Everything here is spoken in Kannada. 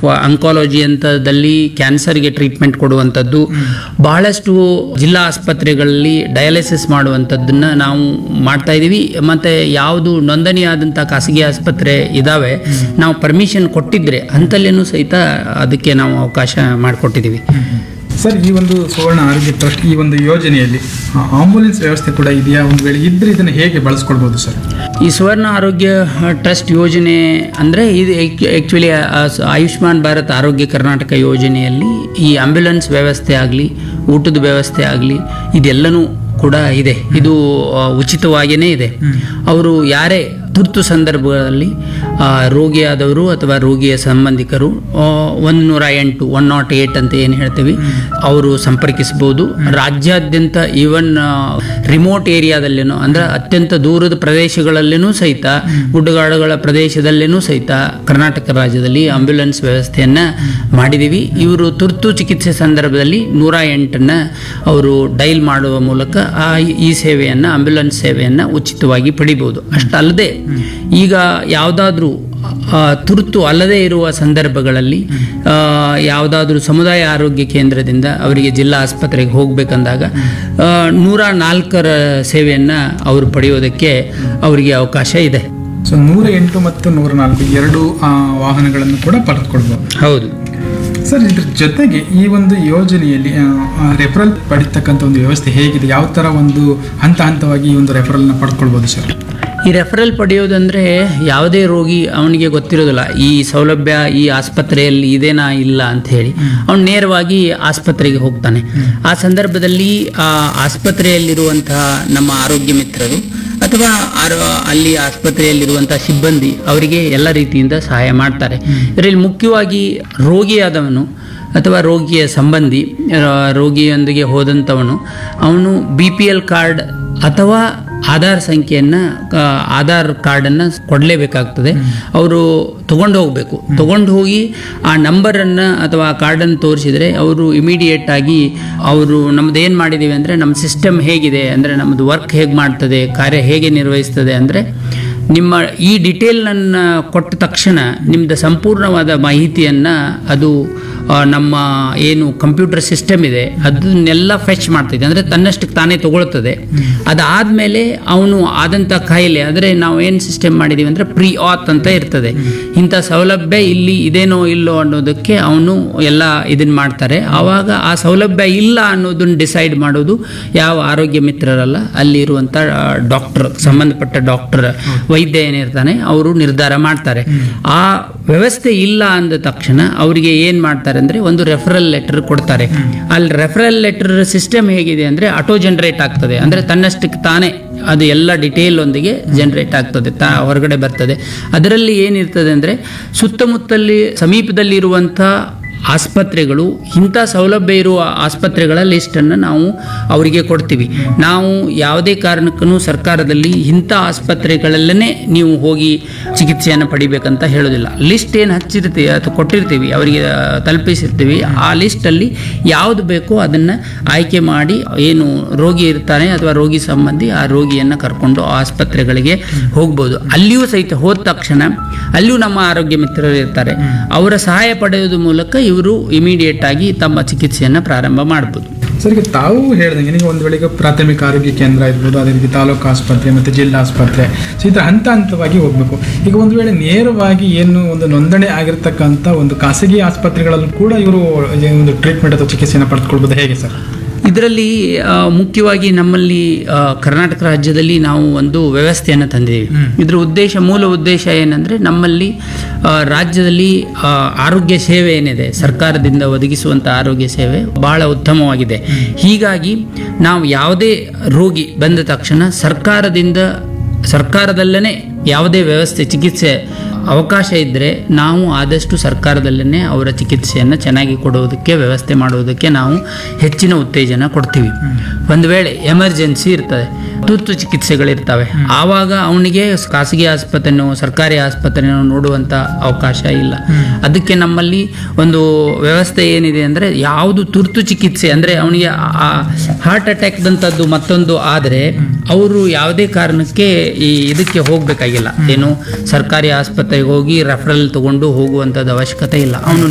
ಅಂಕಾಲಜಿ ಅಂತದಲ್ಲಿ ಕ್ಯಾನ್ಸರ್ಗೆ ಟ್ರೀಟ್ಮೆಂಟ್ ಕೊಡುವಂಥದ್ದು ಬಹಳಷ್ಟು ಜಿಲ್ಲಾ ಆಸ್ಪತ್ರೆಗಳಲ್ಲಿ ಡಯಾಲಿಸಿಸ್ ಮಾಡುವಂಥದ್ದನ್ನ ನಾವು ಮಾಡ್ತಾ ಇದ್ದೀವಿ ಮತ್ತೆ ಯಾವುದು ನೋಂದಣಿಯಾದಂಥ ಖಾಸಗಿ ಆಸ್ಪತ್ರೆ ಇದಾವೆ ನಾವು ಪರ್ಮಿಷನ್ ಕೊಟ್ಟಿದ್ರೆ ಅಂತಲ್ಲೇನೂ ಸಹಿತ ಅದಕ್ಕೆ ನಾವು ಅವಕಾಶ ಮಾಡಿಕೊಟ್ಟಿದ್ದೀವಿ ಸರ್ ಈ ಒಂದು ಸುವರ್ಣ ಆರೋಗ್ಯ ಟ್ರಸ್ಟ್ ಈ ಒಂದು ಯೋಜನೆಯಲ್ಲಿ ಆಂಬುಲೆನ್ಸ್ ವ್ಯವಸ್ಥೆ ಕೂಡ ಇದೆಯಾ ಒಂದು ವೇಳೆ ಇದ್ರೆ ಇದನ್ನು ಹೇಗೆ ಬಳಸ್ಕೊಳ್ಬೋದು ಸರ್ ಈ ಸುವರ್ಣ ಆರೋಗ್ಯ ಟ್ರಸ್ಟ್ ಯೋಜನೆ ಅಂದರೆ ಇದು ಆ್ಯಕ್ಚುಲಿ ಆಯುಷ್ಮಾನ್ ಭಾರತ್ ಆರೋಗ್ಯ ಕರ್ನಾಟಕ ಯೋಜನೆಯಲ್ಲಿ ಈ ಆಂಬ್ಯುಲೆನ್ಸ್ ವ್ಯವಸ್ಥೆ ಆಗಲಿ ಊಟದ ವ್ಯವಸ್ಥೆ ಆಗಲಿ ಇದೆಲ್ಲನೂ ಕೂಡ ಇದೆ ಇದು ಆ, ಉಚಿತವಾಗಿಯೇ ಇದೆ ಅವರು ಯಾರೇ ತುರ್ತು ಸಂದರ್ಭಗಳಲ್ಲಿ ಆ, ರೋಗಿಯಾದವರು ಅಥವಾ ರೋಗಿಯ ಸಂಬಂಧಿಕರು ಒಂದು ನೂರ ಎಂಟು ಒನ್ ನಾಟ್ ಏಟ್ ಅಂತ ಏನು ಹೇಳ್ತೀವಿ ಅವರು ಸಂಪರ್ಕಿಸಬಹುದು ರಾಜ್ಯಾದ್ಯಂತ ಈವನ್ ರಿಮೋಟ್ ಏರಿಯಾದಲ್ಲೇನೋ ಅಂದ್ರೆ ಅತ್ಯಂತ ದೂರದ ಪ್ರದೇಶಗಳಲ್ಲೇನೂ ಸಹಿತ ಗುಡ್ಡಗಾಡುಗಳ ಪ್ರದೇಶದಲ್ಲೇನೂ ಸಹಿತ ಕರ್ನಾಟಕ ರಾಜ್ಯದಲ್ಲಿ ಆಂಬ್ಯುಲೆನ್ಸ್ ವ್ಯವಸ್ಥೆಯನ್ನ ಮಾಡಿದೀವಿ ಇವರು ತುರ್ತು ಚಿಕಿತ್ಸೆ ಸಂದರ್ಭದಲ್ಲಿ ನೂರ ಎಂಟನ್ನ ಅವರು ಡೈಲ್ ಮಾಡುವ ಮೂಲಕ ಆ ಈ ಸೇವೆಯನ್ನ ಆಂಬ್ಯುಲೆನ್ಸ್ ಸೇವೆಯನ್ನ ಉಚಿತವಾಗಿ ಪಡಿಬಹುದು ಅಷ್ಟಲ್ಲದೆ ಈಗ ಯಾವುದಾದ್ರೂ ಆ, ತುರ್ತು ಅಲ್ಲದೇ ಇರುವ ಸಂದರ್ಭಗಳಲ್ಲಿ ಯಾವುದಾದ್ರೂ ಸಮುದಾಯ ಆರೋಗ್ಯ ಕೇಂದ್ರದಿಂದ ಅವರಿಗೆ ಜಿಲ್ಲಾ ಆಸ್ಪತ್ರೆಗೆ ಹೋಗ್ಬೇಕಂದಾಗ ಆ, ನೂರ ನಾಲ್ಕರ ಸೇವೆಯನ್ನು ಅವರು ಪಡೆಯೋದಕ್ಕೆ ಅವರಿಗೆ ಅವಕಾಶ ಇದೆ ಸೊ ನೂರ ಎಂಟು ಮತ್ತು ನೂರ ನಾಲ್ಕು ಎರಡು ಆ, ವಾಹನಗಳನ್ನು ಕೂಡ ಪಡೆದುಕೊಳ್ಬೋದು ಹೌದು ಸರ್ ಇದ್ರ ಜೊತೆಗೆ ಈ ಒಂದು ಯೋಜನೆಯಲ್ಲಿ ರೆಫರಲ್ ಪಡಿತಕ್ಕಂಥ ಒಂದು ವ್ಯವಸ್ಥೆ ಹೇಗಿದೆ ಯಾವ ಥರ ಒಂದು ಹಂತ ಹಂತವಾಗಿ ಈ ಒಂದು ರೆಫರಲ್ನ ಪಡ್ಕೊಳ್ಬೋದು ಸರ್ ಈ ರೆಫರಲ್ ಪಡೆಯೋದಂದ್ರೆ ಯಾವುದೇ ರೋಗಿ ಅವನಿಗೆ ಗೊತ್ತಿರೋದಿಲ್ಲ ಈ ಸೌಲಭ್ಯ ಈ ಆಸ್ಪತ್ರೆಯಲ್ಲಿ ಇದೇನಾ ಇಲ್ಲ ಅಂತ ಹೇಳಿ ಅವನು ನೇರವಾಗಿ ಆಸ್ಪತ್ರೆಗೆ ಹೋಗ್ತಾನೆ ಆ ಸಂದರ್ಭದಲ್ಲಿ ಆ ಆಸ್ಪತ್ರೆಯಲ್ಲಿರುವಂತಹ ನಮ್ಮ ಆರೋಗ್ಯ ಮಿತ್ರರು ಅಥವಾ ಆರೋ ಅಲ್ಲಿ ಆಸ್ಪತ್ರೆಯಲ್ಲಿರುವಂತಹ ಸಿಬ್ಬಂದಿ ಅವರಿಗೆ ಎಲ್ಲ ರೀತಿಯಿಂದ ಸಹಾಯ ಮಾಡ್ತಾರೆ ಇದರಲ್ಲಿ ಮುಖ್ಯವಾಗಿ ರೋಗಿಯಾದವನು ಅಥವಾ ರೋಗಿಯ ಸಂಬಂಧಿ ಆ, ರೋಗಿಯೊಂದಿಗೆ ಹೋದಂಥವನು ಅವನು ಬಿ ಪಿ ಎಲ್ ಕಾರ್ಡ್ ಅಥವಾ ಆಧಾರ್ ಸಂಖ್ಯೆಯನ್ನು ಆಧಾರ್ ಕಾರ್ಡನ್ನು ಕೊಡಲೇಬೇಕಾಗ್ತದೆ ಅವರು ತಗೊಂಡು ಹೋಗಬೇಕು ತಗೊಂಡು ಹೋಗಿ ಆ ನಂಬರನ್ನು ಅಥವಾ ಆ ಕಾರ್ಡನ್ನು ತೋರಿಸಿದರೆ ಅವರು ಇಮಿಡಿಯೇಟ್ ಆಗಿ ಅವರು ನಮ್ದು ಏನು ಮಾಡಿದ್ದೀವಿ ಅಂದರೆ ನಮ್ಮ ಸಿಸ್ಟಮ್ ಹೇಗಿದೆ ಅಂದರೆ ನಮ್ಮದು ವರ್ಕ್ ಹೇಗೆ ಮಾಡ್ತದೆ ಕಾರ್ಯ ಹೇಗೆ ನಿರ್ವಹಿಸ್ತದೆ ಅಂದರೆ ನಿಮ್ಮ ಈ ಡೀಟೇಲ್ನನ್ನು ಕೊಟ್ಟ ತಕ್ಷಣ ನಿಮ್ಮದು ಸಂಪೂರ್ಣವಾದ ಮಾಹಿತಿಯನ್ನು ಅದು ಆ, ನಮ್ಮ ಏನು ಕಂಪ್ಯೂಟರ್ ಸಿಸ್ಟಮ್ ಇದೆ ಅದನ್ನೆಲ್ಲ ಫೆಚ್ ಮಾಡ್ತಿದೆ ಅಂದರೆ ತನ್ನಷ್ಟಕ್ಕೆ ತಾನೇ ತಗೊಳ್ತದೆ ಅದಾದಮೇಲೆ ಅವನು ಆದಂಥ ಕಾಯಿಲೆ ಅಂದರೆ ನಾವು ಏನು ಸಿಸ್ಟಮ್ ಮಾಡಿದ್ದೀವಿ ಅಂದರೆ ಪ್ರೀ ಆತ್ ಅಂತ ಇರ್ತದೆ ಇಂಥ ಸೌಲಭ್ಯ ಇಲ್ಲಿ ಇದೇನೋ ಇಲ್ಲೋ ಅನ್ನೋದಕ್ಕೆ ಅವನು ಎಲ್ಲ ಇದನ್ನು ಮಾಡ್ತಾರೆ ಆವಾಗ ಆ ಸೌಲಭ್ಯ ಇಲ್ಲ ಅನ್ನೋದನ್ನ ಡಿಸೈಡ್ ಮಾಡೋದು ಯಾವ ಆರೋಗ್ಯ ಮಿತ್ರರಲ್ಲ ಅಲ್ಲಿರುವಂಥ ಡಾಕ್ಟರ್ ಸಂಬಂಧಪಟ್ಟ ಡಾಕ್ಟರ್ ವೈದ್ಯ ಏನಿರ್ತಾನೆ ಅವರು ನಿರ್ಧಾರ ಮಾಡ್ತಾರೆ ಆ ವ್ಯವಸ್ಥೆ ಇಲ್ಲ ಅಂದ ತಕ್ಷಣ ಅವರಿಗೆ ಏನು ಮಾಡ್ತಾರೆ ಅಂದರೆ ಒಂದು ರೆಫರಲ್ ಲೆಟರ್ ಕೊಡ್ತಾರೆ ಅಲ್ಲಿ ರೆಫರಲ್ ಲೆಟರ್ ಸಿಸ್ಟಮ್ ಹೇಗಿದೆ ಅಂದರೆ ಆಟೋ ಜನರೇಟ್ ಆಗ್ತದೆ ಅಂದರೆ ತನ್ನಷ್ಟಕ್ಕೆ ತಾನೇ ಅದು ಎಲ್ಲ ಡಿಟೇಲ್ ಒಂದಿಗೆ ಜನರೇಟ್ ಆಗ್ತದೆ ತಾ ಹೊರಗಡೆ ಬರ್ತದೆ ಅದರಲ್ಲಿ ಏನಿರ್ತದೆ ಅಂದರೆ ಸುತ್ತಮುತ್ತಲಿ ಸಮೀಪದಲ್ಲಿರುವಂಥ ಆಸ್ಪತ್ರೆಗಳು ಇಂಥ ಸೌಲಭ್ಯ ಇರುವ ಆಸ್ಪತ್ರೆಗಳ ಲಿಸ್ಟನ್ನು ನಾವು ಅವರಿಗೆ ಕೊಡ್ತೀವಿ ನಾವು ಯಾವುದೇ ಕಾರಣಕ್ಕೂ ಸರ್ಕಾರದಲ್ಲಿ ಇಂಥ ಆಸ್ಪತ್ರೆಗಳಲ್ಲೇ ನೀವು ಹೋಗಿ ಚಿಕಿತ್ಸೆಯನ್ನು ಪಡಿಬೇಕಂತ ಹೇಳೋದಿಲ್ಲ ಲಿಸ್ಟ್ ಏನು ಹಚ್ಚಿರ್ತೀವಿ ಅಥವಾ ಕೊಟ್ಟಿರ್ತೀವಿ ಅವರಿಗೆ ಆ, ತಲುಪಿಸಿರ್ತೀವಿ ಆ ಲಿಸ್ಟಲ್ಲಿ ಯಾವುದು ಬೇಕೋ ಅದನ್ನು ಆಯ್ಕೆ ಮಾಡಿ ಏನು ರೋಗಿ ಇರ್ತಾನೆ ಅಥವಾ ರೋಗಿ ಸಂಬಂಧಿ ಆ ರೋಗಿಯನ್ನು ಕರ್ಕೊಂಡು ಆ ಆಸ್ಪತ್ರೆಗಳಿಗೆ ಹೋಗ್ಬೋದು ಅಲ್ಲಿಯೂ ಸಹಿತ ಹೋದ ತಕ್ಷಣ ಅಲ್ಲಿಯೂ ನಮ್ಮ ಆರೋಗ್ಯ ಮಿತ್ರರು ಇರ್ತಾರೆ ಅವರ ಸಹಾಯ ಪಡೆಯೋದ್ರ ಮೂಲಕ ಇವರು ಇಮಿಡಿಯೇಟ್ ಆಗಿ ತಮ್ಮ ಚಿಕಿತ್ಸೆಯನ್ನು ಪ್ರಾರಂಭ ಮಾಡ್ಬೋದು ಸರ್ ಈಗ ತಾವು ಹೇಳ್ದಂಗೆ ನೀವು ಒಂದು ವೇಳೆ ಈಗ ಪ್ರಾಥಮಿಕ ಆರೋಗ್ಯ ಕೇಂದ್ರ ಇರ್ಬೋದು ಅದೇ ರೀತಿ ತಾಲೂಕು ಆಸ್ಪತ್ರೆ ಮತ್ತು ಜಿಲ್ಲಾ ಆಸ್ಪತ್ರೆ ಸೊ ಈ ಥರ ಹಂತ ಹಂತವಾಗಿ ಹೋಗಬೇಕು ಈಗ ಒಂದು ವೇಳೆ ನೇರವಾಗಿ ಏನು ಒಂದು ನೋಂದಣಿ ಆಗಿರ್ತಕ್ಕಂಥ ಒಂದು ಖಾಸಗಿ ಆಸ್ಪತ್ರೆಗಳಲ್ಲೂ ಕೂಡ ಇವರು ಒಂದು ಟ್ರೀಟ್ಮೆಂಟ್ ಅಥವಾ ಚಿಕಿತ್ಸೆಯನ್ನು ಪಡೆದುಕೊಳ್ಬೋದು ಹೇಗೆ ಸರ್ ಇದರಲ್ಲಿ ಆ, ಮುಖ್ಯವಾಗಿ ನಮ್ಮಲ್ಲಿ ಆ, ಕರ್ನಾಟಕ ರಾಜ್ಯದಲ್ಲಿ ನಾವು ಒಂದು ವ್ಯವಸ್ಥೆಯನ್ನು ತಂದಿದ್ದೀವಿ ಇದರ ಉದ್ದೇಶ ಮೂಲ ಉದ್ದೇಶ ಏನಂದರೆ ನಮ್ಮಲ್ಲಿ ಆ, ರಾಜ್ಯದಲ್ಲಿ ಆ, ಆರೋಗ್ಯ ಸೇವೆ ಏನಿದೆ ಸರ್ಕಾರದಿಂದ ಒದಗಿಸುವಂಥ ಆರೋಗ್ಯ ಸೇವೆ ಬಹಳ ಉತ್ತಮವಾಗಿದೆ ಹೀಗಾಗಿ ನಾವು ಯಾವುದೇ ರೋಗಿ ಬಂದ ತಕ್ಷಣ ಸರ್ಕಾರದಿಂದ ಸರ್ಕಾರದಲ್ಲೇ ಯಾವುದೇ ವ್ಯವಸ್ಥೆ ಚಿಕಿತ್ಸೆ ಅವಕಾಶ ಇದ್ದರೆ ನಾವು ಆದಷ್ಟು ಸರ್ಕಾರದಲ್ಲೇ ಅವರ ಚಿಕಿತ್ಸೆಯನ್ನು ಚೆನ್ನಾಗಿ ಕೊಡುವುದಕ್ಕೆ ವ್ಯವಸ್ಥೆ ಮಾಡುವುದಕ್ಕೆ ನಾವು ಹೆಚ್ಚಿನ ಉತ್ತೇಜನ ಕೊಡ್ತೀವಿ ಒಂದು ವೇಳೆ ಎಮರ್ಜೆನ್ಸಿ ಇರ್ತದೆ ತುರ್ತು ಚಿಕಿತ್ಸೆಗಳಿರ್ತವೆ ಆವಾಗ ಅವನಿಗೆ ಖಾಸಗಿ ಆಸ್ಪತ್ರೆನೋ ಸರ್ಕಾರಿ ಆಸ್ಪತ್ರೆನೋ ನೋಡುವಂಥ ಅವಕಾಶ ಇಲ್ಲ ಅದಕ್ಕೆ ನಮ್ಮಲ್ಲಿ ಒಂದು ವ್ಯವಸ್ಥೆ ಏನಿದೆ ಅಂದರೆ ಯಾವುದು ತುರ್ತು ಚಿಕಿತ್ಸೆ ಅಂದರೆ ಅವನಿಗೆ ಹಾರ್ಟ್ ಅಟ್ಯಾಕ್ದಂಥದ್ದು ಮತ್ತೊಂದು ಆದರೆ ಅವರು ಯಾವುದೇ ಕಾರಣಕ್ಕೆ ಈ ಇದಕ್ಕೆ ಹೋಗಬೇಕಾಗಿಲ್ಲ ಏನು ಸರ್ಕಾರಿ ಆಸ್ಪತ್ರೆಗೆ ಹೋಗಿ ರೆಫರಲ್ ತಗೊಂಡು ಹೋಗುವಂಥದ್ದು ಅವಶ್ಯಕತೆ ಇಲ್ಲ ಅವನು